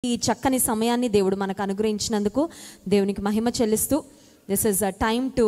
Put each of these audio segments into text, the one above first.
ఈ చక్కని సమయాన్ని దేవుడు మనకు అనుగ్రహించినందుకు దేవునికి మహిమ చెల్లిస్తూ this is a time to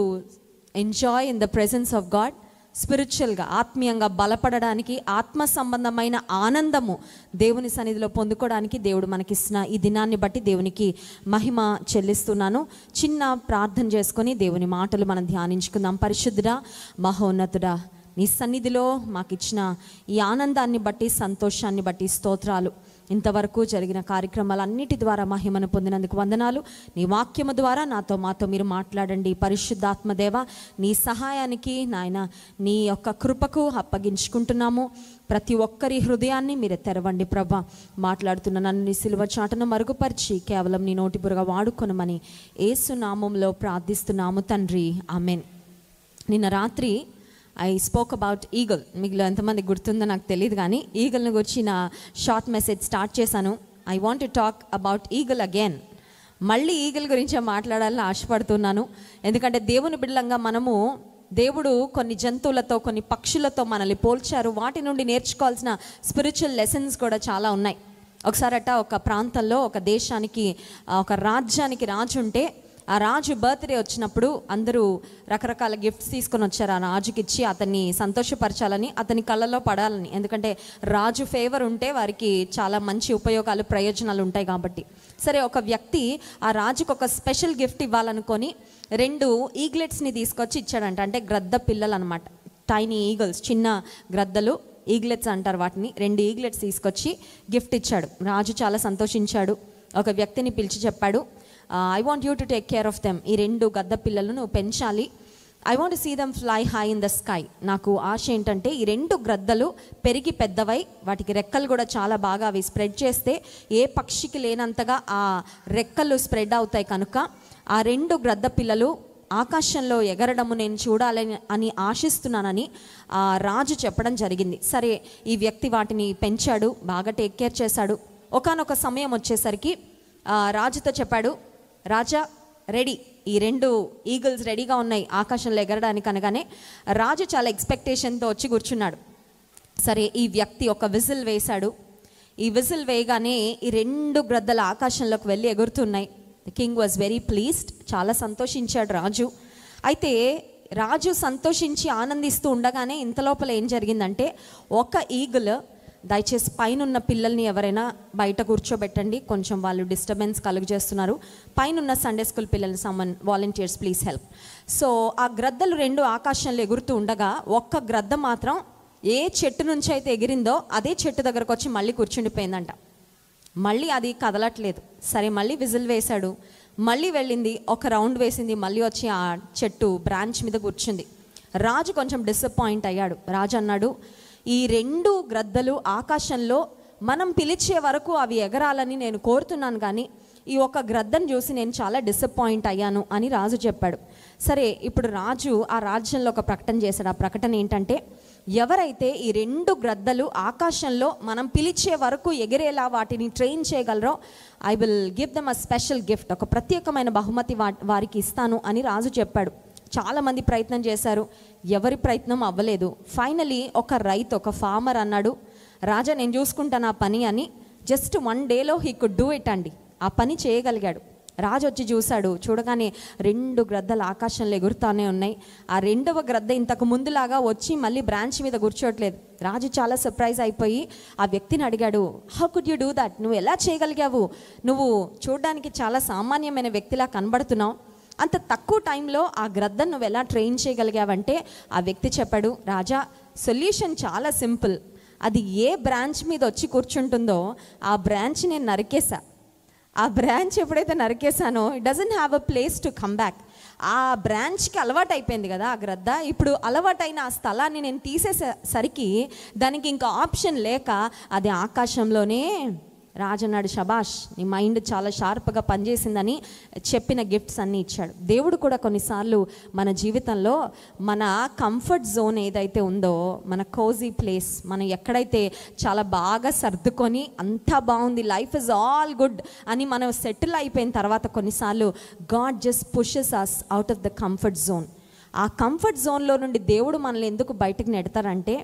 enjoy in the presence of God స్పిరిచువల్గా ఆత్మీయంగా బలపడడానికి ఆత్మ సంబంధమైన ఆనందము దేవుని సన్నిధిలో పొందుకోవడానికి దేవుడు మనకిస్తున్న ఈ దినాన్ని బట్టి దేవునికి మహిమ చెల్లిస్తున్నాను చిన్న ప్రార్థన చేసుకొని దేవుని మాటలు మనం ధ్యానించుకుందాం పరిశుద్ధుడా మహోన్నతుడా నీ సన్నిధిలో మాకు ఇచ్చిన ఈ ఆనందాన్ని బట్టి సంతోషాన్ని బట్టి స్తోత్రాలు ఇంతవరకు జరిగిన కార్యక్రమాలన్నిటి ద్వారా మహిమను పొందినందుకు వందనాలు నీ వాక్యము ద్వారా నాతో మాతో మీరు మాట్లాడండి పరిశుద్ధాత్మదేవ నీ సహాయానికి నాయన నీ యొక్క కృపకు అప్పగించుకుంటున్నాము ప్రతి ఒక్కరి హృదయాన్ని మీరు తెరవండి ప్రభా మాట్లాడుతున్న నన్ను నీ సిలువ చాటను మరుగుపరిచి కేవలం నీ నోటి బురగా వాడుకొనమని ఏసు నామంలో ప్రార్థిస్తున్నాము తండ్రి ఆమెన్ నిన్న రాత్రి ఐ స్పోక్ అబౌట్ ఈగల్ మీకు ఎంతమంది గుర్తుందో నాకు తెలియదు కానీ ఈగల్ని గురించి నా షార్ట్ మెసేజ్ స్టార్ట్ చేశాను I want to talk about eagle again మళ్ళీ ఈగల్ గురించే మాట్లాడాలని ఆశపడుతున్నాను ఎందుకంటే దేవుని బిడ్డలంగా మనము దేవుడు కొన్ని జంతువులతో కొన్ని పక్షులతో మనల్ని పోల్చారు వాటి నుండి నేర్చుకోవాల్సిన స్పిరిచువల్ లెసన్స్ కూడా చాలా ఉన్నాయి ఒకసారట ఒక ప్రాంతంలో ఒక దేశానికి ఆ, ఒక రాజ్యానికి రాజు ఉంటే ఆ రాజు బర్త్డే వచ్చినప్పుడు అందరూ రకరకాల గిఫ్ట్స్ తీసుకొని వచ్చారు ఆ రాజుకి ఇచ్చి అతన్ని సంతోషపరచాలని అతని కళ్ళలో పడాలని ఎందుకంటే రాజు ఫేవర్ ఉంటే వారికి చాలా మంచి ఉపయోగాలు ప్రయోజనాలు ఉంటాయి కాబట్టి సరే ఒక వ్యక్తి ఆ రాజుకు ఒక స్పెషల్ గిఫ్ట్ ఇవ్వాలనుకొని రెండు ఈగ్లెట్స్ని తీసుకొచ్చి ఇచ్చాడంట అంటే గ్రద్ద పిల్లలు అనమాట టైనీ ఈగల్స్ చిన్న గ్రద్దలు ఈగ్లెట్స్ అంటారు వాటిని రెండు ఈగ్లెట్స్ తీసుకొచ్చి గిఫ్ట్ ఇచ్చాడు రాజు చాలా సంతోషించాడు ఒక వ్యక్తిని పిలిచి చెప్పాడు I want you to take care of them ఈ రెండు గద్ద పిల్లలను నువ్వు పెంచాలి I want see them fly high in the sky నాకు ఆశ ఏంటంటే ఈ రెండు గ్రద్దలు పెరిగి పెద్దవై వాటికి రెక్కలు కూడా చాలా బాగా అవి స్ప్రెడ్ చేస్తే ఏ పక్షికి లేనంతగా ఆ రెక్కలు స్ప్రెడ్ అవుతాయి కనుక ఆ రెండు గ్రద్ద పిల్లలు ఆకాశంలో ఎగరడము నేను చూడాలని అని ఆశిస్తున్నానని ఆ రాజు చెప్పడం జరిగింది సరే ఈ వ్యక్తి వాటిని పెంచాడు బాగా టేక్ కేర్ చేశాడు ఒకానొక సమయం వచ్చేసరికి ఆ, రాజుతో చెప్పాడు రాజా రెడీ ఈ రెండు ఈగల్స్ రెడీగా ఉన్నాయి ఆకాశంలో ఎగరడానికి అనగానే రాజు చాలా ఎక్స్పెక్టేషన్తో వచ్చి కూర్చున్నాడు సరే ఈ వ్యక్తి ఒక విజిల్ వేశాడు ఈ విజిల్ వేయగానే ఈ రెండు గ్రద్దలు ఆకాశంలోకి వెళ్ళి ఎగురుతున్నాయి the king was very pleased చాలా సంతోషించాడు రాజు అయితే రాజు సంతోషించి ఆనందిస్తూ ఉండగానే ఇంత లోపల ఏం జరిగిందంటే ఒక ఈగల్ దయచేసి పైన ఉన్న పిల్లల్ని ఎవరైనా బయట కూర్చోబెట్టండి కొంచెం వాళ్ళు డిస్టర్బెన్స్ కలుగు చేస్తున్నారు పైన ఉన్న సండే స్కూల్ పిల్లల్ని summon volunteers please help so ఆ గ్రద్దలు రెండు ఆకాశంలో ఎగురుతూ ఉండగా ఒక్క గ్రద్ద మాత్రం ఏ చెట్టు నుంచి అయితే ఎగిరిందో అదే చెట్టు దగ్గరకు వచ్చి మళ్ళీ కూర్చుండిపోయిందంట మళ్ళీ అది కదలట్లేదు సరే మళ్ళీ విజిల్ వేశాడు మళ్ళీ వెళ్ళింది ఒక రౌండ్ వేసింది మళ్ళీ వచ్చి ఆ చెట్టు బ్రాంచ్ మీద కూర్చుంది రాజు కొంచెం డిసప్పాయింట్ అయ్యాడు రాజు అన్నాడు ఈ రెండు గ్రద్దలు ఆకాశంలో మనం పిలిచే వరకు అవి ఎగరాలని నేను కోరుతున్నాను కానీ ఈ ఒక గ్రద్దను చూసి నేను చాలా డిసప్పాయింట్ అయ్యాను అని రాజు చెప్పాడు సరే ఇప్పుడు రాజు ఆ రాజ్యంలో ఒక ప్రకటన చేశాడు ఆ ప్రకటన ఏంటంటే ఎవరైతే ఈ రెండు గ్రద్దలు ఆకాశంలో మనం పిలిచే వరకు ఎగిరేలా వాటిని ట్రైన్ చేయగలరో I will give them a special gift ఒక ప్రత్యేకమైన బహుమతి వా వారికి ఇస్తాను అని రాజు చెప్పాడు చాలామంది ప్రయత్నం చేశారు ఎవరి ప్రయత్నం అవ్వలేదు ఫైనలీ ఒక రైతు ఒక ఫార్మర్ అన్నాడు రాజా నేను చూసుకుంటాను ఆ పని అని జస్ట్ వన్ డేలో హీ కుడ్ డూ ఇట్ అండి ఆ పని చేయగలిగాడు రాజు వచ్చి చూశాడు చూడగానే రెండు గ్రద్దలు ఆకాశంలో ఎగురుతానే ఉన్నాయి ఆ రెండవ గ్రద్ద ఇంతకు ముందులాగా వచ్చి మళ్ళీ బ్రాంచ్ మీద కూర్చోట్లేదు రాజు చాలా సర్ప్రైజ్ అయిపోయి ఆ వ్యక్తిని అడిగాడు how could you do that నువ్వు ఎలా చేయగలిగావు నువ్వు చూడడానికి చాలా సామాన్యమైన వ్యక్తిలా కనబడుతున్నావు అంత తక్కువ టైంలో ఆ గ్రద్దను నువ్వు ఎలా ట్రైన్ చేయగలిగావంటే ఆ వ్యక్తి చెప్పాడు రాజా సొల్యూషన్ చాలా సింపుల్ అది ఏ బ్రాంచ్ మీద వచ్చి కూర్చుంటుందో ఆ బ్రాంచ్ నేను నరికేసా ఆ బ్రాంచ్ ఎప్పుడైతే నరికేసానో it doesn't have a place to come back ఆ బ్రాంచ్కి అలవాటు అయిపోయింది కదా ఆ గ్రద్ద ఇప్పుడు అలవాటైన ఆ స్థలాన్ని నేను తీసేసరికి దానికి ఇంకా ఆప్షన్ లేక అది ఆకాశంలోనే రాజన్నాడు శబాష్ నీ మైండ్ చాలా షార్ప్గా పనిచేసిందని చెప్పిన గిఫ్ట్స్ అన్నీ ఇచ్చాడు దేవుడు కూడా కొన్నిసార్లు మన జీవితంలో మన కంఫర్ట్ జోన్ ఏదైతే ఉందో మన కోజీ ప్లేస్ మనం ఎక్కడైతే చాలా బాగా సర్దుకొని అంతా బాగుంది లైఫ్ ఇస్ ఆల్ గుడ్ అని మనం సెటిల్ అయిపోయిన తర్వాత కొన్నిసార్లు God just pushes us out of the comfort zone ఆ కంఫర్ట్ జోన్లో నుండి దేవుడు మనల్ని ఎందుకు బయటకు నెడతారంటే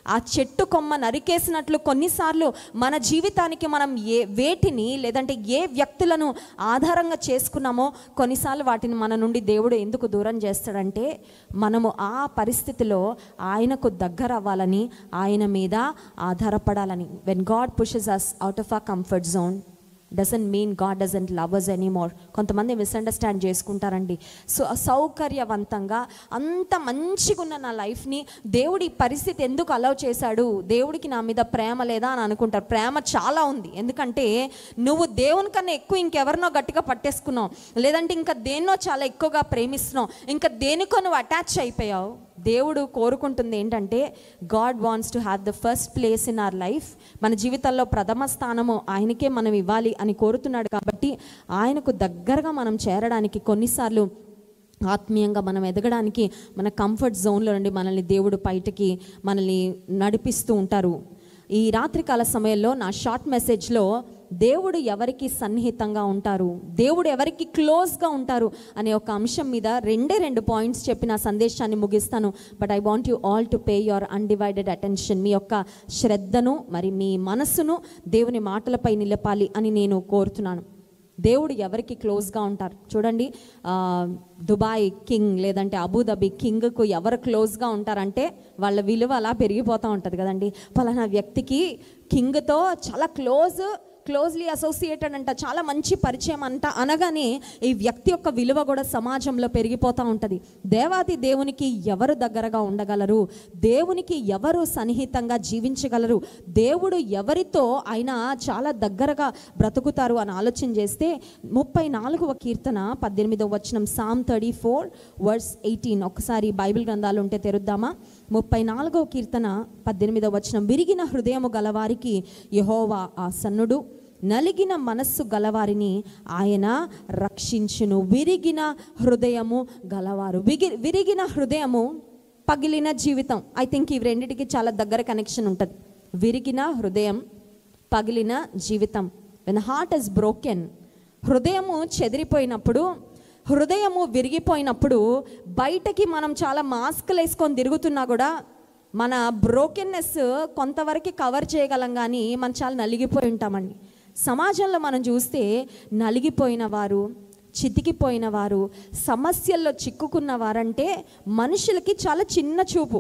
ఆ చెట్టు కొమ్మ నరికేసినట్లు కొన్నిసార్లు మన జీవితానికి మనం ఏ వేటిని లేదంటే ఏ వ్యక్తులను ఆధారంగా చేసుకున్నామో కొన్నిసార్లు వాటిని మన నుండి దేవుడు ఎందుకు దూరం చేస్తాడంటే మనము ఆ పరిస్థితిలో ఆయనకు దగ్గర అవ్వాలని ఆయన మీద ఆధారపడాలని when God pushes us out of a comfort zone doesn't mean God doesn't love us anymore కొంతమంది మిస్అండర్స్టాండ్ చేసుకుంటారండి సో సౌకర్యవంతంగా అంత మంచిగా ఉన్న నా లైఫ్ని దేవుడి ఈ పరిస్థితి ఎందుకు అలౌ చేశాడు దేవుడికి నా మీద ప్రేమ లేదా అని అనుకుంటారు ప్రేమ చాలా ఉంది ఎందుకంటే నువ్వు దేవుని కన్నా ఎక్కువ ఇంకెవరినో గట్టిగా పట్టేసుకున్నావు లేదంటే ఇంకా దేన్నో చాలా ఎక్కువగా ప్రేమిస్తున్నావు ఇంకా దేనికో నువ్వు అటాచ్ అయిపోయావు దేవుడు కోరుకుంటుంది ఏంటంటే God wants to have the first place in our life మన జీవితంలో ప్రథమ స్థానము ఆయనకే మనం ఇవ్వాలి అని కోరుతున్నాడు కాబట్టి ఆయనకు దగ్గరగా మనం చేరడానికి కొన్నిసార్లు ఆత్మీయంగా మనం ఎదగడానికి మన కంఫర్ట్ జోన్లో నుండి మనల్ని దేవుడు బయటకి మనల్ని నడిపిస్తూ ఉంటారు ఈ రాత్రికాల సమయంలో నా షార్ట్ మెసేజ్లో దేవుడు ఎవరికి సన్నిహితంగా ఉంటారు దేవుడు ఎవరికి క్లోజ్గా ఉంటారు అనే ఒక అంశం మీద రెండే రెండు పాయింట్స్ చెప్పి నా సందేశాన్ని ముగిస్తాను but I want you all to pay your undivided attention మీ యొక్క శ్రద్ధను మరి మీ మనస్సును దేవుని మాటలపై నిలపాలి అని నేను కోరుతున్నాను దేవుడు ఎవరికి క్లోజ్గా ఉంటారు చూడండి ఆ, దుబాయ్ కింగ్ లేదంటే అబుదాబి కింగ్కు ఎవరు క్లోజ్గా ఉంటారంటే వాళ్ళ విలువ అలా పెరిగిపోతూ ఉంటుంది కదండి పలానా వ్యక్తికి కింగ్తో చాలా క్లోజ్ క్లోజ్లీ అసోసియేటెడ్ అంట చాలా మంచి పరిచయం అంట అనగానే ఈ వ్యక్తి యొక్క విలువ కూడా సమాజంలో పెరిగిపోతూ ఉంటుంది దేవాది దేవునికి ఎవరు దగ్గరగా ఉండగలరు దేవునికి ఎవరు సన్నిహితంగా జీవించగలరు దేవుడు ఎవరితో ఆయన చాలా దగ్గరగా బ్రతుకుతారు అని ఆలోచన చేస్తే ముప్పై నాలుగవ కీర్తన పద్దెనిమిదవ వచనం Psalm thirty four verse eighteen ఒకసారి బైబిల్ గ్రంథాలు ఉంటే తెరుద్దామా ముప్పై నాలుగవ కీర్తన పద్దెనిమిదవ వచనం విరిగిన హృదయము గలవారికి యహోవా ఆసన్నుడు నలిగిన మనస్సు గలవారిని ఆయన రక్షించును విరిగిన హృదయము గలవారు విగి విరిగిన హృదయము పగిలిన జీవితం ఐ థింక్ ఇవి రెండిటికి చాలా దగ్గర కనెక్షన్ ఉంటుంది విరిగిన హృదయం పగిలిన జీవితం వెన్ హార్ట్ ఇస్ బ్రోకెన్ హృదయము చెదిరిపోయినప్పుడు హృదయము విరిగిపోయినప్పుడు బయటకి మనం చాలా మాస్కులు వేసుకొని తిరుగుతున్నా కూడా మన బ్రోకెన్నెస్ కొంతవరకు కవర్ చేయగలం కానీ మనం చాలా నలిగిపోయి ఉంటామండి సమాజంలో మనం చూస్తే నలిగిపోయిన వారు చితికిపోయిన వారు సమస్యల్లో చిక్కుకున్న వారంటే మనుషులకి చాలా చిన్న చూపు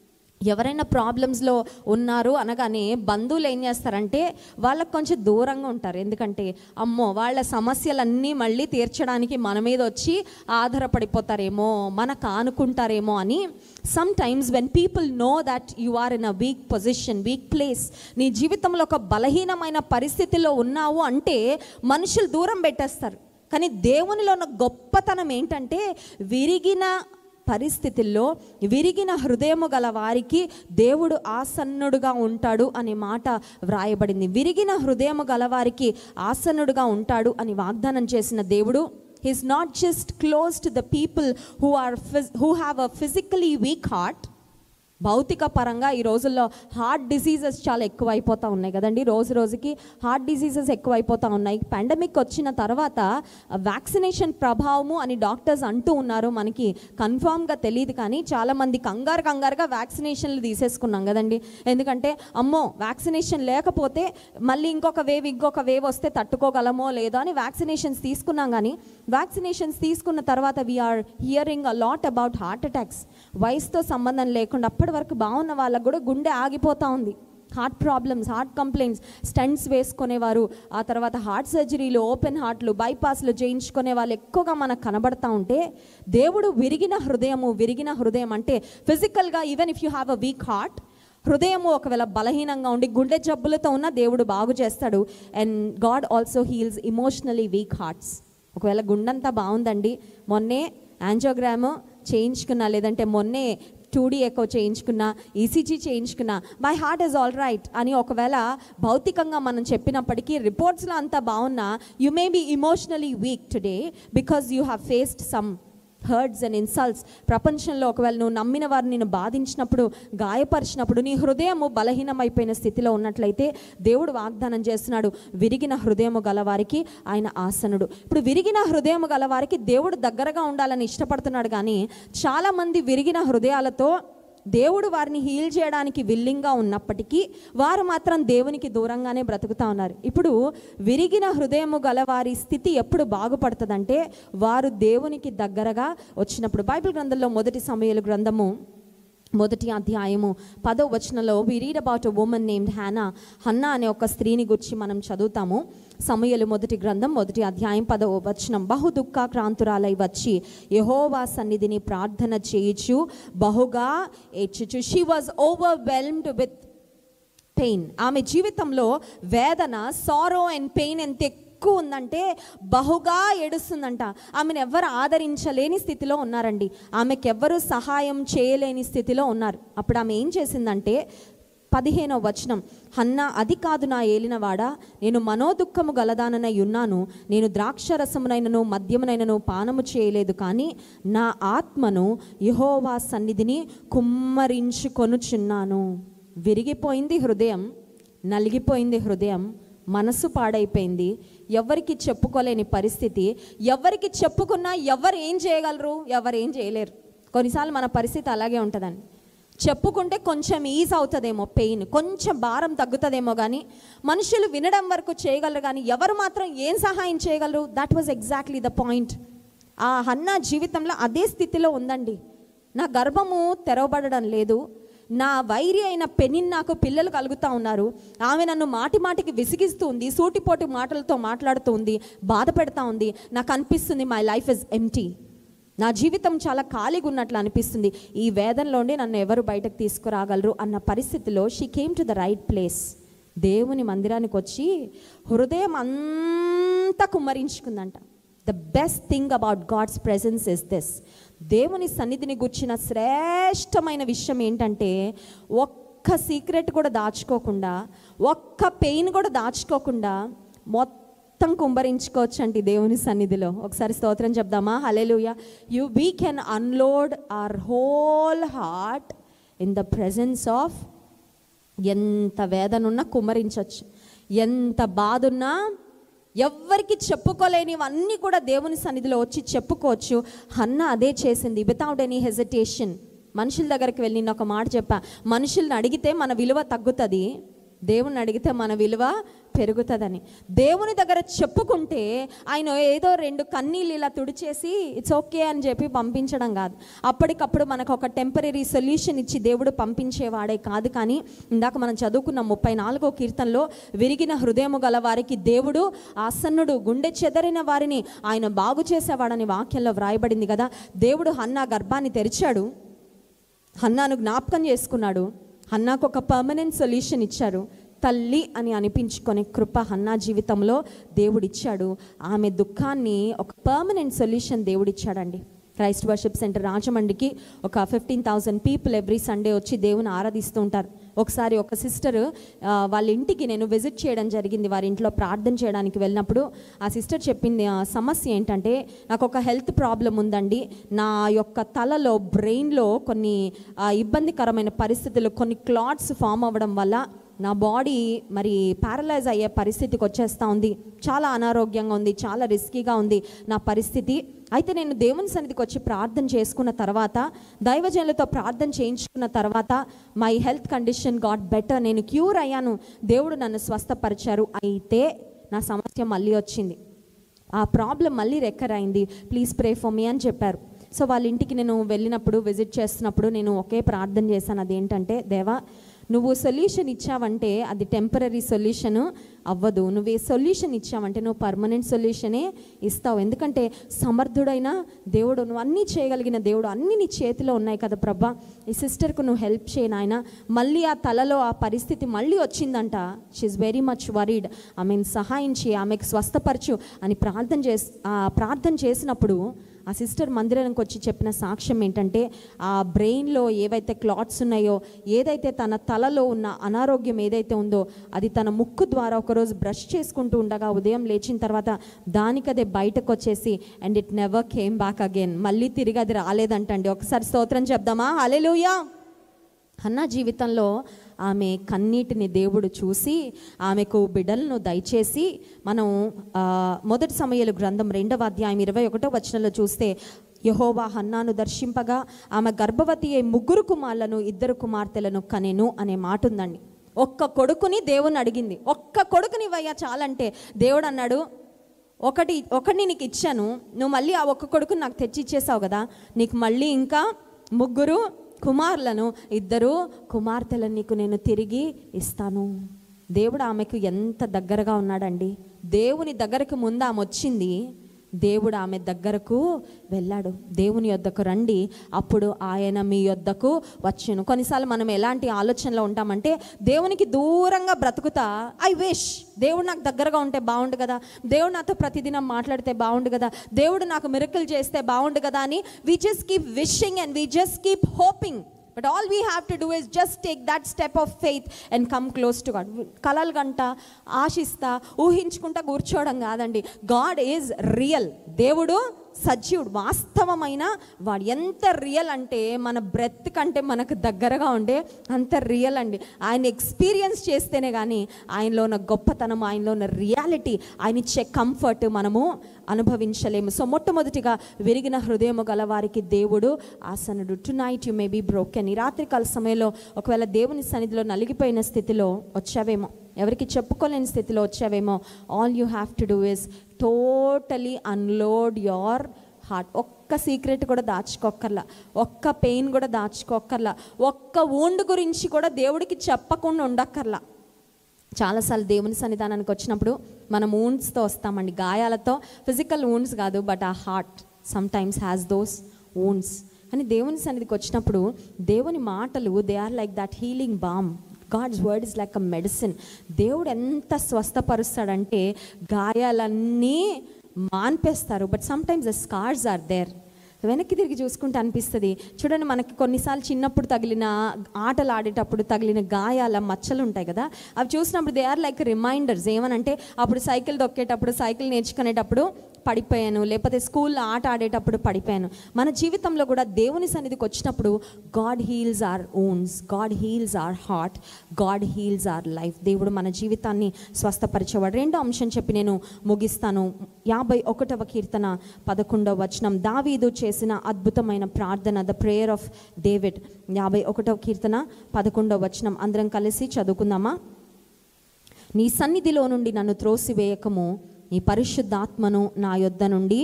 ఎవరైనా ప్రాబ్లమ్స్లో ఉన్నారు అనగానే బంధువులు ఏం చేస్తారంటే వాళ్ళకి కొంచెం దూరంగా ఉంటారు ఎందుకంటే అమ్మో వాళ్ళ సమస్యలన్నీ మళ్ళీ తీర్చడానికి మన మీద వచ్చి ఆధారపడిపోతారేమో మనకు ఆనుకుంటారేమో అని sometimes when people know that you are in a weak position weak place నీ జీవితంలో ఒక బలహీనమైన పరిస్థితిలో ఉన్నావు అంటే మనుషులు దూరం పెట్టేస్తారు కానీ దేవునిలో ఉన్న గొప్పతనం ఏంటంటే విరిగిన పరిస్థితుల్లో విరిగిన హృదయము గల వారికి దేవుడు ఆసన్నుడుగా ఉంటాడు అనే మాట వ్రాయబడింది విరిగిన హృదయము గల వారికి ఆసన్నుడుగా ఉంటాడు అని వాగ్దానం చేసిన దేవుడు he's not just close to the people who are who have a physically weak heart భౌతిక పరంగా ఈ రోజుల్లో హార్ట్ డిసీజెస్ చాలా ఎక్కువైపోతూ ఉన్నాయి కదండి రోజు రోజుకి హార్ట్ డిసీజెస్ ఎక్కువైపోతూ ఉన్నాయి పాండమిక్ వచ్చిన తర్వాత వ్యాక్సినేషన్ ప్రభావము అని డాక్టర్స్ అంటూ ఉన్నారు మనకి కన్ఫామ్గా తెలియదు కానీ చాలామంది కంగారు కంగారుగా వ్యాక్సినేషన్లు తీసేసుకున్నాం కదండి ఎందుకంటే అమ్మో వ్యాక్సినేషన్ లేకపోతే మళ్ళీ ఇంకొక వేవ్ ఇంకొక వేవ్ వస్తే తట్టుకోగలమో లేదో అని వ్యాక్సినేషన్స్ తీసుకున్నాం కానీ వ్యాక్సినేషన్స్ తీసుకున్న తర్వాత we're hearing a lot about heart attacks వయసుతో సంబంధం లేకుండా అప్పటి వరకు బాగున్న వాళ్ళకు కూడా గుండె ఆగిపోతూ ఉంది heart problems heart complaints stents వేసుకునేవారు ఆ తర్వాత హార్ట్ సర్జరీలు ఓపెన్ హార్ట్లు బైపాస్లు చేయించుకునే వాళ్ళు ఎక్కువగా మనకు కనబడతా ఉంటే దేవుడు విరిగిన హృదయము విరిగిన హృదయం అంటే ఫిజికల్గా even if you have a weak heart హృదయము ఒకవేళ బలహీనంగా ఉండి గుండె జబ్బులతో ఉన్న దేవుడు బాగు చేస్తాడు and God also heals emotionally weak hearts ఒకవేళ గుండంతా బాగుందండి మొన్నే యాంజోగ్రామ్ చేయించుకున్నా లేదంటే మొన్నే టూ డీ ఎకో చేయించుకున్నా ఈసీజీ చేయించుకున్నా my heart is all right అని ఒకవేళ భౌతికంగా మనం చెప్పినప్పటికీ రిపోర్ట్స్లో అంతా బాగున్నా you may be emotionally weak today because you have faced some hurdles and insults ప్రపంచంలో ఒకవేళ నువ్వు నమ్మిన వారిని నేను బాధించినప్పుడు గాయపరిచినప్పుడు నీ హృదయము బలహీనమైపోయిన స్థితిలో ఉన్నట్లయితే దేవుడు వాగ్దానం చేస్తున్నాడు విరిగిన హృదయము గలవారికి ఆయన ఆసనుడు ఇప్పుడు విరిగిన హృదయము గలవారికి దేవుడు దగ్గరగా ఉండాలని ఇష్టపడుతున్నాడు కానీ చాలామంది విరిగిన హృదయాలతో దేవుడు వారిని హీల్ చేయడానికి విల్లింగ్గా ఉన్నప్పటికీ వారు మాత్రం దేవునికి దూరంగానే బ్రతుకుతా ఉన్నారు ఇప్పుడు విరిగిన హృదయము గల వారి స్థితి ఎప్పుడు బాగుపడుతుందంటే వారు దేవునికి దగ్గరగా వచ్చినప్పుడు బైబిల్ గ్రంథంలో మొదటి సమయాల గ్రంథము మొదటి అధ్యాయము పదో వచనంలో we read about a woman named Hannah Hannah అనే ఒక స్త్రీని గురించి మనం చదువుతాము సమయలు మొదటి గ్రంథం మొదటి అధ్యాయం పదో వచనం బహు దుఃఖాక్రాంతురాలై వచ్చి యహోవా సన్నిధిని ప్రార్థన చేయుచు బహుగా ఏడ్చుచు she was overwhelmed with pain ఆమె జీవితంలో వేదన సారో అండ్ పెయిన్ ఎంత ఎక్కువ ఉందంటే బహుగా ఏడుస్తుందంట ఆమెను ఎవ్వరు ఆదరించలేని స్థితిలో ఉన్నారండి ఆమెకి ఎవ్వరు సహాయం చేయలేని స్థితిలో ఉన్నారు అప్పుడు ఆమె ఏం చేసిందంటే పదిహేనో వచనం హన్నా అది కాదు నా ఏలినవాడా నేను మనోదుఖము గలదాననై ఉన్నాను నేను ద్రాక్షరసమునైనను మద్యమునైనను పానము చేయలేదు కానీ నా ఆత్మను యహోవా సన్నిధిని కుమ్మరించుకొనుచున్నాను విరిగిపోయింది హృదయం నలిగిపోయింది హృదయం మనసు పాడైపోయింది ఎవరికి చెప్పుకోలేని పరిస్థితి ఎవరికి చెప్పుకున్నా ఎవరు ఏం చేయగలరు ఎవరు ఏం చేయలేరు కొన్నిసార్లు మన పరిస్థితి అలాగే ఉంటుందండి చెప్పుకుంటే కొంచెం ఈజ్ అవుతుందేమో పెయిన్ కొంచెం భారం తగ్గుతుందేమో కానీ మనుషులు వినడం వరకు చేయగలరు కానీ ఎవరు మాత్రం ఏం సహాయం చేయగలరు that was exactly the point ఆ హన్నా జీవితంలో అదే స్థితిలో ఉందండి నా గర్భము తెరవబడడం లేదు నా వైరి అయిన పెనిన్ నాకు పిల్లలు కలుగుతూ ఉన్నారు ఆమె నన్ను మాటి మాటికి విసిగిస్తూ ఉంది సూటిపోటి మాటలతో మాట్లాడుతూ ఉంది బాధ పెడతా ఉంది నాకు అనిపిస్తుంది మై లైఫ్ ఇస్ ఎంటీ నా జీవితం చాలా ఖాళీగా ఉన్నట్లు అనిపిస్తుంది ఈ వేదనలోనే నన్ను ఎవరు బయటకు తీసుకురాగలరు అన్న పరిస్థితిలో she came to the right place దేవుని మందిరానికి వచ్చి హృదయం అంతా కుమ్మరించుకుందంట the best thing about God's presence is this దేవుని సన్నిధిని గుర్చిన శ్రేష్టమైన విషయం ఏంటంటే ఒక్క సీక్రెట్ కూడా దాచుకోకుండా ఒక్క పెయిన్ కూడా దాచుకోకుండా మొత్తం కుంభరించుకోవచ్చు అండి దేవుని సన్నిధిలో ఒకసారి స్తోత్రం చెప్దామా hallelujah you we can unload our whole heart in the presence of ఎంత వేదనున్నా కుమ్మరించవచ్చు ఎంత బాధున్నా ఎవ్వరికి చెప్పుకోలేనివన్నీ కూడా దేవుని సన్నిధిలో వచ్చి చెప్పుకోవచ్చు హన్న అదే చేసింది వితౌట్ ఎనీ హెజిటేషన్ మనుషుల దగ్గరికి వెళ్ళి నేను ఒక మాట చెప్పా మనుషుల్ని అడిగితే మన విలువ తగ్గుతుంది దేవుని అడిగితే మన విలువ పెరుగుతుందని దేవుని దగ్గర చెప్పుకుంటే ఆయన ఏదో రెండు కన్నీళ్ళు ఇలా తుడిచేసి ఇట్స్ ఓకే అని చెప్పి పంపించడం కాదు అప్పటికప్పుడు మనకు ఒక టెంపరీ సొల్యూషన్ ఇచ్చి దేవుడు పంపించేవాడే కాదు కానీ ఇందాక మనం చదువుకున్న ముప్పై నాలుగో కీర్తనలో విరిగిన హృదయము గల వారికి దేవుడు ఆసన్నుడు గుండె చెదరిన వారిని ఆయన బాగు చేసేవాడని వాక్యంలో వ్రాయబడింది కదా దేవుడు హన్నా గర్భాన్ని తెరిచాడు హన్నాను జ్ఞాపకం చేసుకున్నాడు హన్నాకు ఒక పర్మనెంట్ సొల్యూషన్ ఇచ్చారు తల్లి అని అనిపించుకునే కృప హన్నా జీవితంలో దేవుడిచ్చాడు ఆమె దుఃఖాన్ని ఒక పర్మనెంట్ సొల్యూషన్ దేవుడిచ్చాడండి క్రైస్ట్ వర్షిప్ సెంటర్ రాజమండ్రికి ఒక fifteen thousand people every Sunday వచ్చి దేవుని ఆరాధిస్తూ ఉంటారు ఒకసారి ఒక సిస్టర్ వాళ్ళ ఇంటికి నేను విజిట్ చేయడం జరిగింది వారి ఇంట్లో ప్రార్థన చేయడానికి వెళ్ళినప్పుడు ఆ సిస్టర్ చెప్పింది ఆ సమస్య ఏంటంటే నాకు ఒక హెల్త్ ప్రాబ్లం ఉందండి నా యొక్క తలలో బ్రెయిన్లో కొన్ని ఆ, ఇబ్బందికరమైన పరిస్థితులు కొన్ని క్లాట్స్ ఫామ్ అవ్వడం వల్ల నా బాడీ మరి పారలైజ్ అయ్యే పరిస్థితికి వచ్చేస్తూ ఉంది చాలా అనారోగ్యంగా ఉంది చాలా రిస్కీగా ఉంది నా పరిస్థితి అయితే నేను దేవుని సన్నిధికి వచ్చి ప్రార్థన చేసుకున్న తర్వాత దైవజనులతో ప్రార్థన చేయించుకున్న తర్వాత my health condition got better నేను క్యూర్ అయ్యాను దేవుడు నన్ను స్వస్థపరిచారు అయితే నా సమస్య మళ్ళీ వచ్చింది ఆ ప్రాబ్లం మళ్ళీ రెక్కర్ అయింది ప్లీజ్ ప్రే ఫర్ మీ అని చెప్పారు సో వాళ్ళ ఇంటికి నేను వెళ్ళినప్పుడు విజిట్ చేస్తున్నప్పుడు నేను ఒకే ప్రార్థన చేశాను అదేంటంటే దేవా నువ్వు సొల్యూషన్ ఇచ్చావంటే అది టెంపరీ సొల్యూషన్ అవ్వదు నువ్వు ఏ సొల్యూషన్ ఇచ్చావంటే నువ్వు పర్మనెంట్ సొల్యూషనే ఇస్తావు ఎందుకంటే సమర్థుడైన దేవుడు నువ్వు అన్నీ చేయగలిగిన దేవుడు అన్నీ నీ చేతిలో ఉన్నాయి కదా ప్రభా ఈ సిస్టర్కు నువ్వు హెల్ప్ చేయను ఆయన మళ్ళీ ఆ తలలో ఆ పరిస్థితి మళ్ళీ వచ్చిందంట షీఈ్ వెరీ మచ్ వరీడ్ ఆమెను సహాయం చేయి ఆమెకు స్వస్థపరచు అని ప్రార్థన చేసి ఆ ప్రార్థన చేసినప్పుడు ఆ సిస్టర్ మందిరానికి వచ్చి చెప్పిన సాక్ష్యం ఏంటంటే ఆ బ్రెయిన్లో ఏవైతే క్లాట్స్ ఉన్నాయో ఏదైతే తన తలలో ఉన్న అనారోగ్యం ఏదైతే ఉందో అది తన ముక్కు ద్వారా ఒకరోజు బ్రష్ చేసుకుంటూ ఉండగా ఉదయం లేచిన తర్వాత దానికదే బయటకు వచ్చేసి and it never came back again మళ్ళీ తిరిగి అది రాలేదంటండి ఒకసారి స్తోత్రం చెప్దామా హల్లెలూయా హన్నా జీవితంలో ఆమె కన్నీటిని దేవుడు చూసి ఆమెకు బిడ్డలను దయచేసి మనం ఆ, మొదటి సమయాలు గ్రంథం రెండవ అధ్యాయం ఇరవై ఒకటో వచనంలో చూస్తే యహోవా హన్నాను దర్శింపగా ఆమె గర్భవతి అయి ముగ్గురు కుమారులను ఇద్దరు కుమార్తెలను కనెను అనే మాట ఉందండి ఒక్క కొడుకుని దేవుని అడిగింది ఒక్క కొడుకుని ఇవ్వయ్యా చాలంటే దేవుడు అన్నాడు ఒకటి ఒకటిని నీకు ఇచ్చాను నువ్వు మళ్ళీ ఆ ఒక్క కొడుకుని నాకు తెచ్చి ఇచ్చేసావు కదా నీకు మళ్ళీ ఇంకా ముగ్గురు కుమారులను ఇద్దరు కుమార్తెలను నీకు నేను తిరిగి ఇస్తాను దేవుడు ఆమెకు ఎంత దగ్గరగా ఉన్నాడండి దేవుని దగ్గరకు ముందు ఆమె వచ్చింది దేవుడు ఆమె దగ్గరకు వెళ్ళాడు దేవుని యొద్దకు రండి అప్పుడు ఆయన మీ యొద్దకు వచ్చును కొన్నిసార్లు మనం ఎలాంటి ఆలోచనలో ఉంటామంటే దేవునికి దూరంగా బ్రతుకుతా ఐ విష్ దేవుడు నాకు దగ్గరగా ఉంటే బాగుండు కదా దేవుడు నాతో ప్రతిదినం మాట్లాడితే బాగుండు కదా దేవుడు నాకు మిరకల్ చేస్తే బాగుండు కదా అని we just keep wishing and we just keep hoping but all we have to do is just take that step of faith and come close to God కలలు గంట ఆశిస్తా ఊహించుకుంటా కూర్చోవడం కాదండి గాడ్ ఈజ్ రియల్ దేవుడు సజీవుడు వాస్తవమైన వాడు ఎంత రియల్ అంటే మన బ్రెత్ కంటే మనకు దగ్గరగా ఉండే అంత రియల్ అండి ఆయన ఎక్స్పీరియన్స్ చేస్తేనే కానీ ఆయనలో ఉన్న గొప్పతనం ఆయనలో ఉన్న రియాలిటీ ఆయన ఇచ్చే కంఫర్ట్ మనము అనుభవించలేము సో మొట్టమొదటిగా విరిగిన హృదయము గల వారికి దేవుడు ఆసనుడు tonight you may be broken ఈ రాత్రికాల సమయంలో ఒకవేళ దేవుని సన్నిధిలో నలిగిపోయిన స్థితిలో వచ్చావేమో ఎవరికి చెప్పుకోలేని స్థితిలో వచ్చావేమో all you have to do is totally unload your heart ఒక్క సీక్రెట్ కూడా దాచుకోక్కర్లా ఒక్క పెయిన్ కూడా దాచుకోక్కర్లా ఒక్క ఊండు గురించి కూడా దేవుడికి చెప్పకుండా ఉండక్కర్లా చాలాసార్లు దేవుని సన్నిధానానికి వచ్చినప్పుడు మనం ఊండ్స్తో వస్తామండి గాయాలతో ఫిజికల్ ఊండ్స్ కాదు బట్ ఆ heart sometimes has those wounds అని దేవుని సన్నిధికి వచ్చినప్పుడు దేవుని మాటలు they are like that healing balm God's word is like a medicine దేవుడు ఎంత స్వస్థపరుస్తాడంటే గాయాలన్నీ మాన్పేస్తారు but sometimes the scars are there వెనక్కి తిరిగి చూసుకుంటే అనిపిస్తుంది చూడండి మనకి కొన్నిసార్లు చిన్నప్పుడు తగిలిన ఆటలు ఆడేటప్పుడు తగిలిన గాయాల మచ్చలు ఉంటాయి కదా అవి చూసినప్పుడు దే ఆర్ లైక్ రిమైండర్స్ ఏమనంటే అప్పుడు సైకిల్ దొక్కేటప్పుడు సైకిల్ నేర్చుకునేటప్పుడు పడిపోయాను లేకపోతే స్కూల్లో ఆట ఆడేటప్పుడు పడిపోయాను మన జీవితంలో కూడా దేవుని సన్నిధికి వచ్చినప్పుడు God heals our wounds God heals our heart God heals our life దేవుడు మన జీవితాన్ని స్వస్థపరిచేవాడు రెండో అంశం చెప్పి నేను ముగిస్తాను యాభై ఒకటవ కీర్తన పదకొండవ వచనం దావీదు చేసిన అద్భుతమైన ప్రార్థన ద ప్రేయర్ ఆఫ్ డేవిడ్ యాభై ఒకటవ కీర్తన పదకొండవ వచనం అందరం కలిసి చదువుకుందామా నీ సన్నిధిలో నుండి నన్ను త్రోసివేయకము నీ పరిశుద్ధాత్మను నా యొద్ద నుండి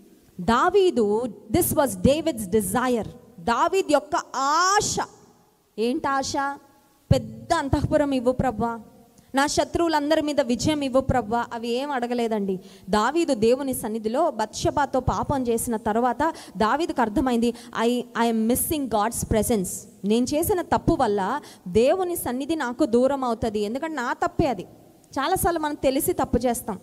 దావీదు దిస్ వాజ్ డేవిడ్స్ డిజైర్ దావీద్ యొక్క ఆశ ఏంటి ఆశ పెద్ద అంతఃపురం ఇవ్వు ప్రవ్వా నా శత్రువులందరి మీద విజయం ఇవ్వు ప్రవ్వా అవి ఏం అడగలేదండి దావీదు దేవుని సన్నిధిలో బత్షబాతో పాపం చేసిన తర్వాత దావీదుకు అర్థమైంది I I'm missing God's presence నేను చేసిన తప్పు వల్ల దేవుని సన్నిధి నాకు దూరం అవుతుంది ఎందుకంటే నా తప్పే అది చాలాసార్లు మనం తెలిసి తప్పు చేస్తాం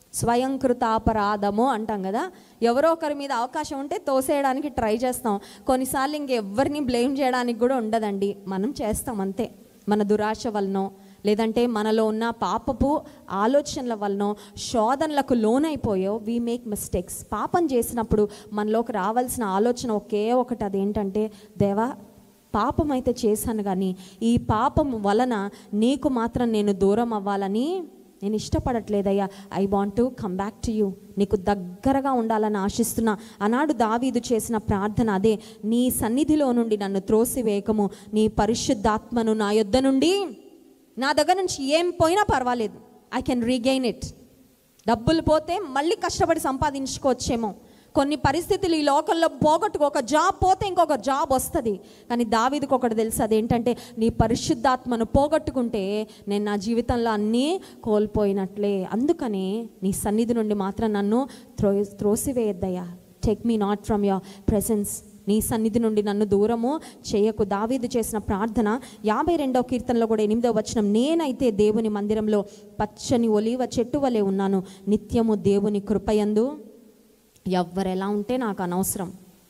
స్వయంకృతాపరాధము అంటాం కదా ఎవరో ఒకరి మీద అవకాశం ఉంటే తోసేయడానికి ట్రై చేస్తాం కొన్నిసార్లు ఇంకెవ్వరిని బ్లేమ్ చేయడానికి కూడా ఉండదండి మనం చేస్తాం అంతే మన దురాశ వలనో లేదంటే మనలో ఉన్న పాపపు ఆలోచనల వలనో శోధనలకు లోనైపోయో వీ మేక్ మిస్టేక్స్ పాపం చేసినప్పుడు మనలోకి రావాల్సిన ఆలోచన ఒకే ఒకటి అదేంటంటే దేవా పాపం అయితే చేశాను కానీ ఈ పాపం వలన నీకు మాత్రం నేను దూరం అవ్వాలని నేను ఇష్టపడట్లేదయ్యా I want to come back to you నీకు దగ్గరగా ఉండాలని ఆశిస్తున్నా ఆనాడు దావీదు చేసిన ప్రార్థన అదే నీ సన్నిధిలో నుండి నన్ను త్రోసివేయకము నీ పరిశుద్ధాత్మను నా యొద్ద నుండి నా దగ్గర నుంచి ఏం పోయినా పర్వాలేదు ఐ కెన్ రీగెయిన్ ఇట్ డబ్బులు పోతే మళ్ళీ కష్టపడి సంపాదించుకోవచ్చేమో కొన్ని పరిస్థితులు ఈ లోకంలో పోగొట్టుకో ఒక జాబ్ పోతే ఇంకొక జాబ్ వస్తుంది కానీ దావీదికి ఒకటి తెలుసు అదేంటంటే నీ పరిశుద్ధాత్మను పోగొట్టుకుంటే నేను నా జీవితంలో అన్నీ కోల్పోయినట్లే అందుకని నీ సన్నిధి నుండి మాత్రం నన్ను త్రో త్రోసివేయద్దయ్యా take me not from your presence నీ సన్నిధి నుండి నన్ను దూరము చేయకు దావీదు చేసిన ప్రార్థన యాభై రెండవ కీర్తనలో కూడా ఎనిమిదవ వచనం నేనైతే దేవుని మందిరంలో పచ్చని ఒలివ చెట్టు వలె ఉన్నాను నిత్యము దేవుని కృపయందు ఎవ్వరెలా ఉంటే నాకు అనవసరం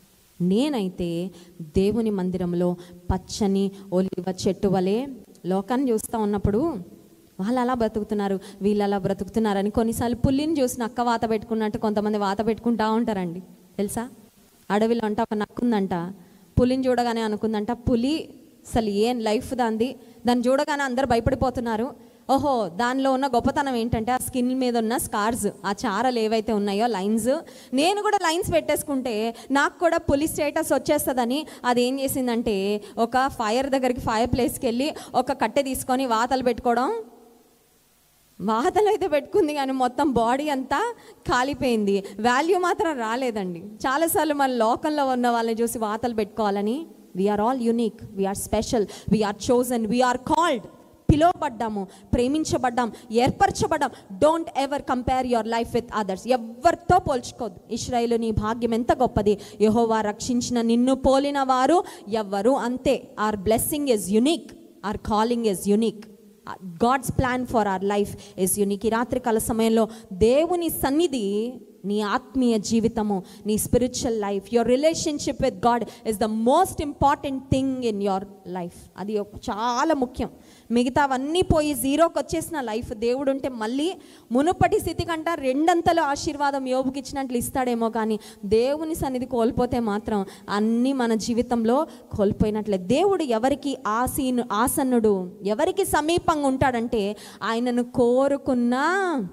నేనైతే దేవుని మందిరంలో పచ్చని ఒలివ చెట్టు వలె లోకాన్ని చూస్తూ ఉన్నప్పుడు వాళ్ళు అలా బ్రతుకుతున్నారు వీళ్ళు అలా బ్రతుకుతున్నారని కొన్నిసార్లు పుల్లిని చూసి నక్క వాత పెట్టుకున్నట్టు కొంతమంది వాత పెట్టుకుంటా ఉంటారండి తెలుసా అడవిలో అంట ఒక నక్క ఉందంట పులిని చూడగానే అనుకుందంట పులి అసలు ఏం లైఫ్ దాంది దాన్ని చూడగానే అందరు భయపడిపోతున్నారు ఓహో దానిలో ఉన్న గొప్పతనం ఏంటంటే ఆ స్కిన్ మీద ఉన్న స్కార్స్ ఆ చారలు ఏవైతే ఉన్నాయో లైన్స్ నేను కూడా లైన్స్ పెట్టేసుకుంటే నాకు కూడా పులిస్ స్టేటస్ వచ్చేస్తుందని అది ఏం చేసిందంటే ఒక ఫైర్ దగ్గరికి ఫైర్ ప్లేస్కి వెళ్ళి ఒక కట్టె తీసుకొని వాతలు పెట్టుకోవడం వాతలు అయితే పెట్టుకుంది కానీ మొత్తం బాడీ అంతా కాలిపోయింది వాల్యూ మాత్రం రాలేదండి చాలాసార్లు మన లోకంలో ఉన్న వాళ్ళని చూసి వాతలు పెట్టుకోవాలని we're all unique we're special we're chosen we're called పిలువబడ్డాము ప్రేమించబడ్డాం ఏర్పరచబడ్డాం don't ever compare your life with others ఎవరితో పోల్చుకోదు ఇస్రాయేలు నీ భాగ్యం ఎంత గొప్పది యహోవా రక్షించిన నిన్ను పోలిన వారు ఎవ్వరు అంతే our blessing is unique our calling is unique God's plan for our life is unique ఈ రాత్రికాల సమయంలో దేవుని సన్నిధి నీ ఆత్మీయ జీవితము నీ spiritual life your relationship with God is the most important thing in your life అది ఒక చాలా ముఖ్యం మిగతావన్నీ పోయి జీరోకి వచ్చేసిన లైఫ్ దేవుడు ఉంటే మళ్ళీ మునుపటి స్థితి కంట రెండంతలు ఆశీర్వాదం యోబుకి ఇచ్చినట్లు ఇస్తాడేమో కానీ దేవుని సన్నిధి కోల్పోతే మాత్రం అన్నీ మన జీవితంలో కోల్పోయినట్లే దేవుడు ఎవరికి ఆసీను ఆసన్నుడు ఎవరికి సమీపంగా ఉంటాడంటే ఆయనను కోరుకున్నా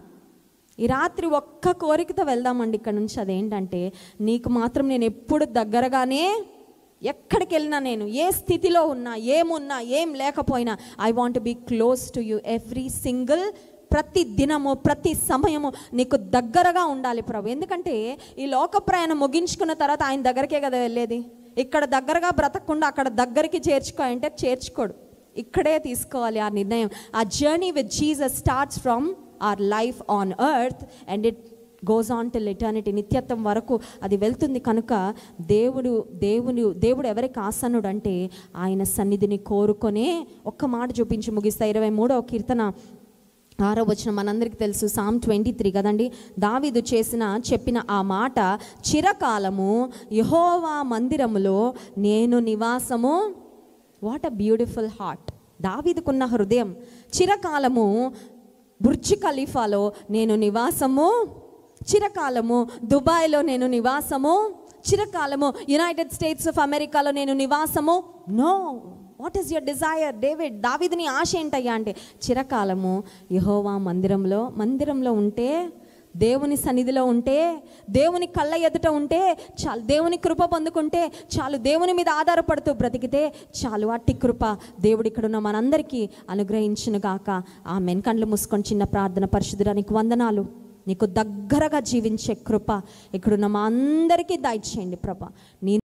ఈ రాత్రి ఒక్క కోరికతో వెళ్దామండి ఇక్కడ నుంచి అదేంటంటే నీకు మాత్రం నేను ఎప్పుడు దగ్గరగానే ఎక్కడికి వెళ్ళినా నేను ఏ స్థితిలో ఉన్నా ఏమున్నా ఏం లేకపోయినా I want be close to you every single ప్రతి దినము ప్రతి సమయము నీకు దగ్గరగా ఉండాలి ప్రభు ఎందుకంటే ఈ లోక ప్రయాణం ముగించుకున్న తర్వాత ఆయన దగ్గరికే కదా వెళ్ళేది ఇక్కడ దగ్గరగా బ్రతకకుండా అక్కడ దగ్గరికి చేర్చుకో అంటే చేర్చుకోడు ఇక్కడే తీసుకోవాలి ఆ నిర్ణయం ఆ journey with Jesus starts from our life on earth and it goes on till eternity నిత్యత్వం వరకు అది వెళ్తుంది కనుక దేవుడు దేవుడు దేవుడు ఎవరికి ఆసనుడు అంటే ఆయన సన్నిధిని కోరుకొనే ఒక్క మాట చూపించి ముగిస్తా ఇరవై మూడవ కీర్తన ఆరో వచ్చిన మనందరికీ తెలుసు సామ్ ట్వంటీ త్రీ కదండి దావీదు చేసిన చెప్పిన ఆ మాట చిరకాలము యహోవా మందిరములో నేను నివాసము వాట్ అ బ్యూటిఫుల్ హార్ట్ దావీదుకున్న హృదయం చిరకాలము బుర్జ్ ఖలీఫాలో నేను నివాసము చిరకాలము దుబాయ్లో నేను నివాసము చిరకాలము యునైటెడ్ స్టేట్స్ ఆఫ్ అమెరికాలో నేను నివాసము know what is your desire David దావీదుని ఆశ ఏంటయ్యా అంటే చిరకాలము యహోవా మందిరంలో మందిరంలో ఉంటే దేవుని సన్నిధిలో ఉంటే దేవుని కళ్ళ ఎదుట ఉంటే చాలు దేవుని కృప పొందుకుంటే చాలు దేవుని మీద ఆధారపడుతూ బ్రతికితే చాలు అట్టి కృప దేవుడు ఇక్కడ ఉన్న మనందరికీ అనుగ్రహించును గాక ఆ మెన్కండ్లు మూసుకొని చిన్న ప్రార్థన పరిశుద్ధుడానికి వందనాలు నీకు దగ్గరగా జీవించే కృప ఇక్కడున్న మా అందరికీ దయచేయండి ప్రభ నీ